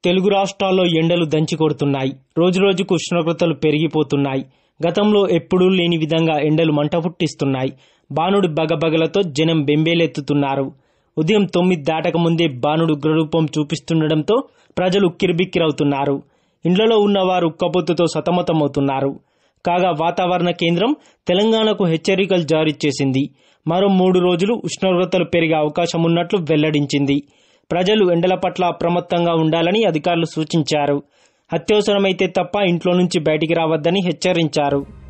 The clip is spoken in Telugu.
తెలుగు రాష్ట్రాల్లో ఎండలు దంచి కొడుతున్నాయి రోజురోజుకు ఉష్ణోగ్రతలు పెరిగిపోతున్నాయి గతంలో ఎప్పుడూ లేని విధంగా ఎండలు మంట పుట్టిస్తున్నాయి బాణుడి బగబగలతో జనం బెంబేలెత్తుతున్నారు ఉదయం తొమ్మిది దాటక ముందే బాణుడు ఉగ్రరూపం చూపిస్తుండటంతో ప్రజలు ఉక్కిరిబిక్కిరవుతున్నారు ఇండ్లలో ఉన్నవారు ఉక్కపోతతో సతమతమవుతున్నారు కాగా వాతావరణ కేంద్రం తెలంగాణకు హెచ్చరికలు జారీ చేసింది మరో మూడు రోజులు ఉష్ణోగ్రతలు పెరిగే అవకాశం ఉన్నట్లు వెల్లడించింది ప్రజలు ఎండల పట్ల అప్రమత్తంగా ఉండాలని అధికారులు సూచించారు అత్యవసరమైతే తప్ప ఇంట్లో నుంచి బయటికి రావద్దని హెచ్చరించారు